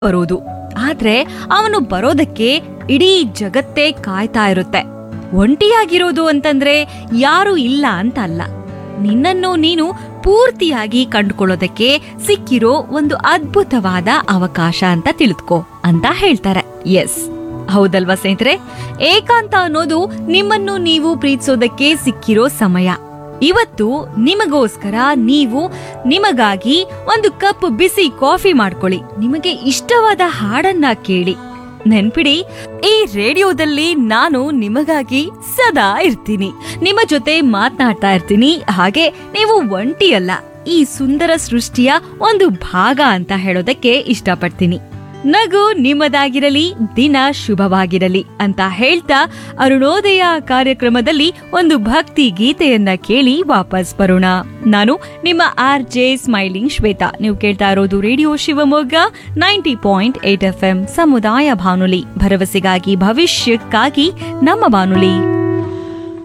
ಬರೋದು ಆದ್ರೆ ಅವನು ಬರೋದಕ್ಕೆ ಇಡೀ ಜಗತ್ತೇ ಕಾಯ್ತಾ ಇರುತ್ತೆ ಒಂಟಿಯಾಗಿರೋದು ಅಂತಂದ್ರೆ ಯಾರು ಇಲ್ಲ ಅಂತ ಅಲ್ಲ ನಿನ್ನನ್ನು ನೀನು ಪೂರ್ತಿಯಾಗಿ ಕಂಡುಕೊಳ್ಳೋದಕ್ಕೆ ಸಿಕ್ಕಿರೋ ಒಂದು ಅದ್ಭುತವಾದ ಅವಕಾಶ ಅಂತ ತಿಳಿದುಕೋ ಅಂತ ಹೇಳ್ತಾರೆ ಎಸ್ ಹೌದಲ್ವಾ ಸ್ನೇಹಿತರೆ ಏಕಾಂತ ಅನ್ನೋದು ನಿಮ್ಮನ್ನು ನೀವು ಪ್ರೀತಿಸೋದಕ್ಕೆ ಸಿಕ್ಕಿರೋ ಸಮಯ ಇವತ್ತು ನಿಮಗೋಸ್ಕರ ನೀವು ನಿಮಗಾಗಿ ಒಂದು ಕಪ್ ಬಿಸಿ ಕಾಫಿ ಮಾಡ್ಕೊಳ್ಳಿ ನಿಮಗೆ ಇಷ್ಟವಾದ ಹಾಡನ್ನ ಕೇಳಿ ನೆನ್ಪಿಡಿ ಈ ರೇಡಿಯೋದಲ್ಲಿ ನಾನು ನಿಮಗಾಗಿ ಸದಾ ಇರ್ತೀನಿ ನಿಮ್ಮ ಜೊತೆ ಮಾತನಾಡ್ತಾ ಇರ್ತೀನಿ ಹಾಗೆ ನೀವು ಒಂಟಿಯಲ್ಲ ಈ ಸುಂದರ ಸೃಷ್ಟಿಯ ಒಂದು ಭಾಗ ಅಂತ ಹೇಳೋದಕ್ಕೆ ಇಷ್ಟಪಡ್ತೀನಿ ನಗು ನಿಮ್ಮದಾಗಿರಲಿ ದಿನ ಶುಭವಾಗಿರಲಿ ಅಂತ ಹೇಳ್ತಾ ಅರುಣೋದಯ ಕಾರ್ಯಕ್ರಮದಲ್ಲಿ ಒಂದು ಭಕ್ತಿ ಗೀತೆಯನ್ನ ಕೇಳಿ ವಾಪಸ್ ಬರೋಣ ನಾನು ನಿಮ್ಮ ಆರ್ ಜೆ ಸ್ಮೈಲಿಂಗ್ ಶ್ವೇತಾ ನೀವು ಕೇಳ್ತಾ ಇರೋದು radio Shivamogga ninety point eight F M ಸಮುದಾಯ ಬಾನುಲಿ ಭರವಸೆಗಾಗಿ ಭವಿಷ್ಯಕ್ಕಾಗಿ ನಮ್ಮ ಬಾನುಲಿ